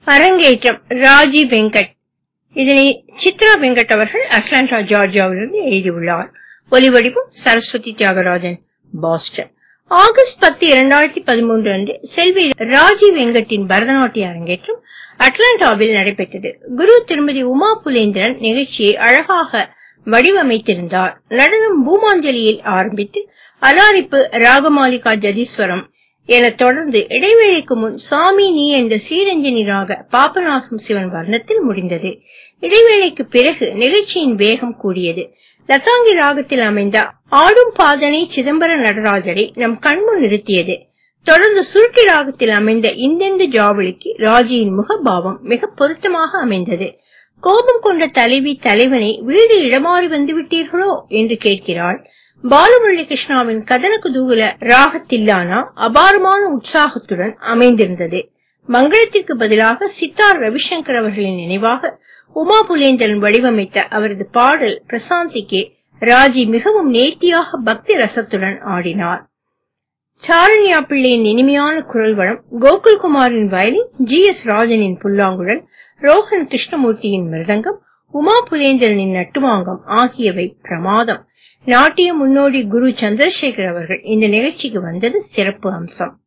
அரங்கேற்றம் ராஜி வெங்கட் இதனை சித்ரா வெங்கட் அவர்கள் அட்லாண்டா ஜார்ஜியாவிலிருந்து எழுதியுள்ளார் ஒலிவடிவம் சரஸ்வதி தியாகராஜன் பாஸ்டன் ஆகஸ்ட் பத்து இரண்டாயிரத்தி பதிமூன்று அன்று செல்வி ராஜி வெங்கட்டின் பரதநாட்டிய அரங்கேற்றம் அட்லாண்டாவில் நடைபெற்றது குரு திருமதி உமா புலேந்திரன் நிகழ்ச்சியை அழகாக வடிவமைத்திருந்தார் நடனம் பூமாஞ்சலியில் ஆரம்பித்து அலாரிப்பு ராகமாலிகா ஜதீஸ்வரம் என தொடர்ந்து இடைவேளைக்கு முன் சாமி நீ என்ற ஸ்ரீரஞ்சனி ராக பாபநாசம் சிவன் வர்ணத்தில் முடிந்தது இடைவேளைக்கு பிறகு நிகழ்ச்சியின் வேகம் கூடியது லதாங்கி ராகத்தில் அமைந்த ஆடும் பாதனை சிதம்பர நடராஜரை நம் கண்முன் நிறுத்தியது தொடர்ந்து சுருட்டி ராகத்தில் அமைந்த இந்தெந்த ஜாவளிக்கு ராஜியின் முகபாவம் மிக பொருத்தமாக அமைந்தது கோபம் கொண்ட தலைவி தலைவனை வீடு இடமாறி வந்து விட்டீர்களோ என்று கேட்கிறாள் பாலமுரளி கிருஷ்ணாவின் கதன குதூகல ராகத்தில்லானா அபாரமான உற்சாகத்துடன் அமைந்திருந்தது மங்களத்திற்கு பதிலாக சித்தார் ரவிசங்கர் அவர்களின் நினைவாக உமா புலேந்திரன் வடிவமைத்த அவரது பாடல் பிரசாந்திக்கு ராஜி மிகவும் நேர்த்தியாக பக்தி ரசத்துடன் ஆடினார் சாரண்யா பிள்ளையின் இனிமையான குரல் வளம் கோகுல்குமாரின் வயலின் ஜி எஸ் ராஜனின் புல்லாங்குழல் ரோஹன் கிருஷ்ணமூர்த்தியின் மிருதங்கம் உமா புலேந்திரனின் நட்டுவாங்கம் ஆகியவை பிரமாதம் நாட்டிய முன்னோடி குரு சந்திரசேகர் அவர்கள் இந்த நிகழ்ச்சிக்கு வந்தது சிறப்பு அம்சம்